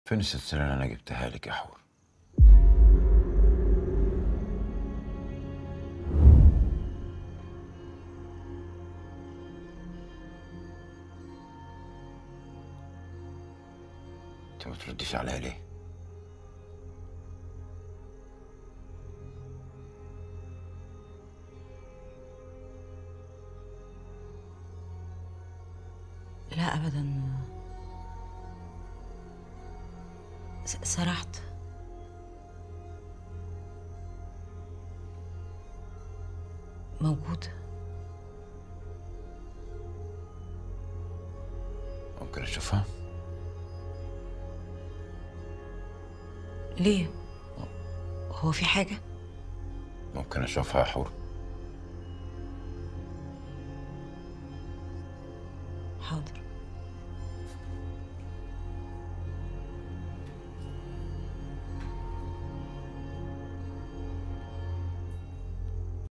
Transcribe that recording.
فين السلسلة اللي أنا جبتها لك يا حور؟ أنت ما بترديش عليا ليه؟ لا ابدا س- سرحت موجود ممكن أشوفها؟ ليه هو في حاجه ممكن أشوفها يا حور؟